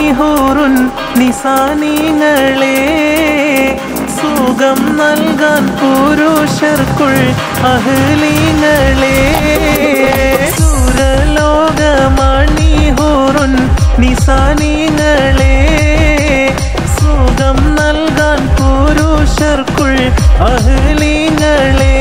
മണിഹൂറുൻ നിസാനീങ്ങളെ സുഖം നൽകാൻ പുരുഷർക്കുൾ അഹ്ലീങ്ങളെ സുരലോക മണിഹൂറുൻ നിസാനീങ്ങളെ സുഖം നൽകാൻ പുരുഷർക്കുൾ അഹ്ലീങ്ങളെ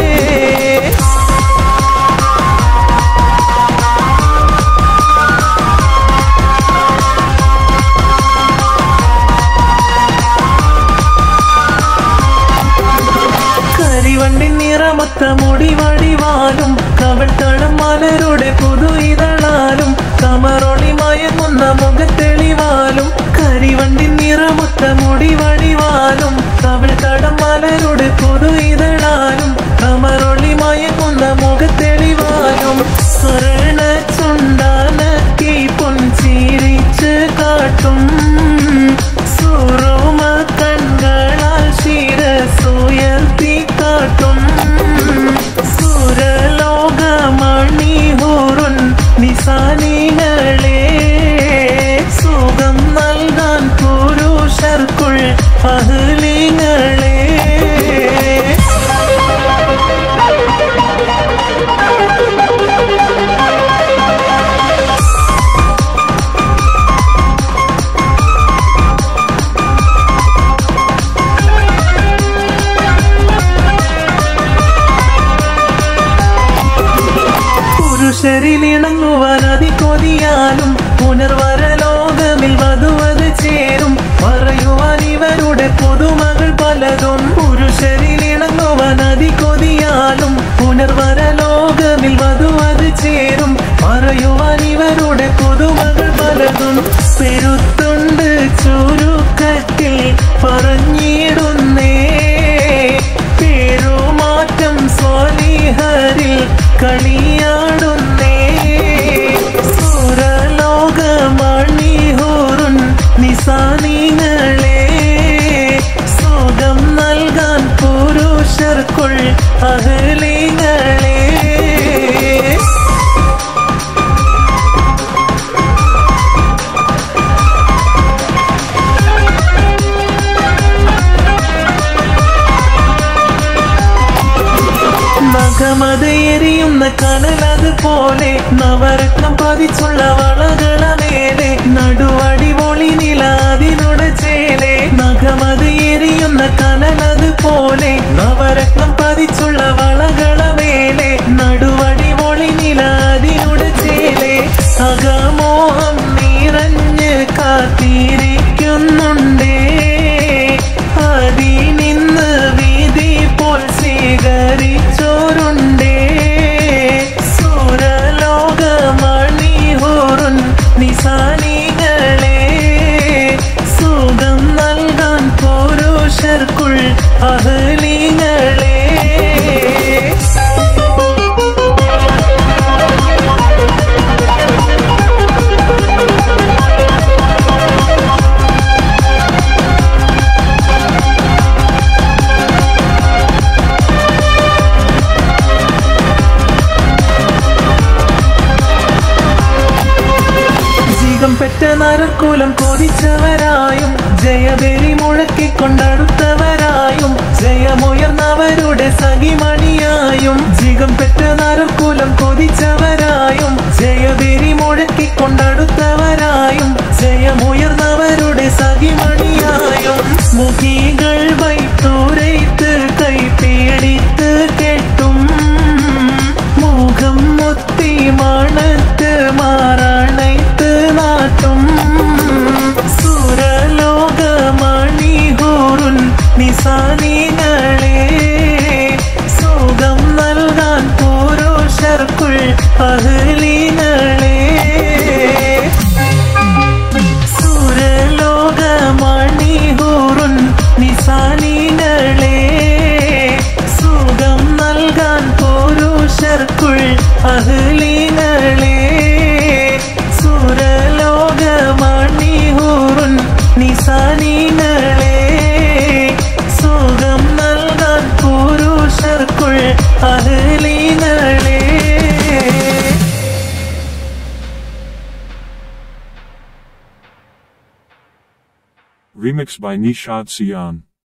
കരിവണ്ടി നിറമൊത്ത മുടി വടിവാലും കവിൾത്തളം മലരുടെ പുതു ഇതളാലും കമറൊളി മയങ്ങുന്ന മുഖത്തെളിവാലും കരിവണ്ടി നിറമൊത്ത മുടി വടിവാലും കവിൾത്തളം മലരുടെ പുതു ഇതളാലും കമറൊളി മയങ്ങുന്ന മുഖത്തെളിവാലും സ്വർണ ചുണ്ടാനക്കി പൊൻചിരിച്ച് കാട്ടും സുറുമ കൺകളാൽ ശിരസുയർത്തി കാട്ടും സുരലോകമണിഹൂറുൻ നിസാനികളെ സുഖം നൽകാൻ പുരുഷർക്കുൾ അഹ്ലിങ്ങളെ പുരുഷരിൽ ഇണങ്ങുവാൻ അതികൊതിയാലും പുനർവര ലോകമിൽ വധുവത് ചേരും പറയുവാൻ ഇവരുടെ പുതുമകൾ പലതും പുരുഷരിൽ ഇണങ്ങുവാൻ അതികൊതിയാലും പുനർവര ലോകമിൽ വധുവത് ചേരും പറയുവാൻ ഇവരുടെ പുതുമകൾ പലതും പെരുത്തുണ്ട് ചുരുക്കത്തിൽ പറഞ്ഞിടുന്നേ പേരുമാറ്റം സ്വാലിഹരിൽ കളിയാടുന്നേ സുരലോകമണിഹൂറുൻ നിസാനിങ്ങളെ സുഖം നൽകാൻ പുരുഷർക്കുൾ അഹലിങ്ങളെ നഖമത് എരിയുന്ന കനലത് പോലെ നവരത്നം പതിച്ചുള്ള വളകള മേലെ നടുവടി പൊളി നിലാതിനുടെ ചേലെ നഖമത് എരിയുന്ന കനലത് പോലെ നവരത്നം പതിച്ചുള്ള വളകള മേലെ നടുവടി പൊളി നിലാതിനുടെ ചേലെ അകമോഹം നിറഞ്ഞ് കാത്തിരിക്കുന്നുണ്ടേ അതിനിന്ന് വിധി പോൽ സ്വീകരിച്ചോരുണ്ടേ സുരലോകമണിഹൂറുൻ നിസാനികളെ സുഖം നൽകാൻ പുരുഷർക്കുൾ അഹലിങ്ങളെ ജീകം പെറ്റ നരക്കൂലം കൊതിച്ചവരായും ജയബെരി മുഴക്കിക്കൊണ്ടടുത്തവരായും ജയമുയർന്നവരുടെ സഖിമണിയായും ജീകം പെറ്റ നരക്കൂലം കൊതിച്ചവരായും ജയബെരി മുഴക്കിക്കൊണ്ടടുത്തവരായും ജയമുയർന്നവരുടെ സഖിമണിയായും മുഖികൾ വൈത്തൂരൈത്ത് കൈ പേടിത്ത് കെട്ടും മുഖം മുത്തി മണത്ത് മാറണൈത്ത് നാട്ടും സുരലോകമണിഹൂറുൻ നിസാനികളെ സുഖം നൽകാൻ പുരുഷർക്കുൾ അഹ്ലികളെ സുരലോകമണിഹൂറുൻ നിസാനികളെ സുഖം നൽകാൻ പുരുഷർക്കുൾ അഹ്ലികളെ സുരലോകമണിഹൂറുൻ നിസാനികളെ സുഖം നൽകാൻ പുരുഷർക്കുൾ അഹ്ലികളെ Remixed by Nishad Sian.